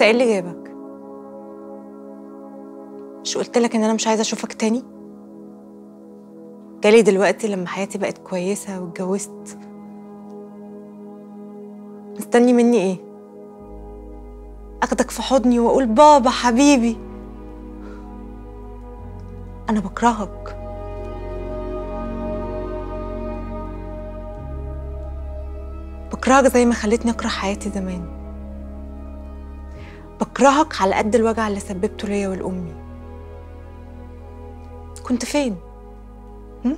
انت ايه اللي جابك مش قلت لك ان انا مش عايزه اشوفك تاني جالي دلوقتي لما حياتي بقت كويسه واتجوزت مستني مني ايه اخدك في حضني واقول بابا حبيبي انا بكرهك بكرهك زي ما خلتني اكره حياتي زمان بكرهك على قد الوجع اللي سببته ليا ولامي كنت فين هم؟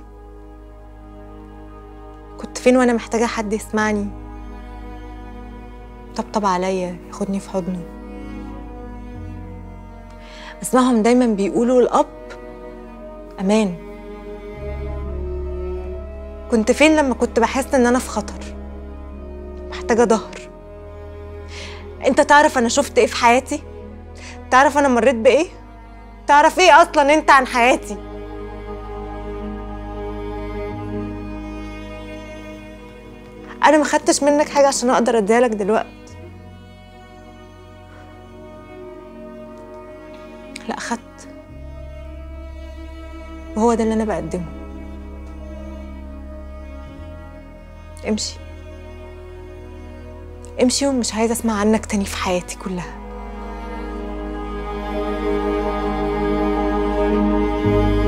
كنت فين وانا محتاجه حد يسمعني طبطب عليا ياخدني في حضنه بسمعهم دايما بيقولوا الاب امان كنت فين لما كنت بحس ان انا في خطر محتاجه ظهر انت تعرف انا شفت ايه في حياتي تعرف انا مريت بايه تعرف ايه اصلا انت عن حياتي انا ما خدتش منك حاجه عشان اقدر اديها لك دلوقتي لا خدت وهو ده اللي انا بقدمه امشي امشي ومش عايزه اسمع عنك تاني في حياتي كلها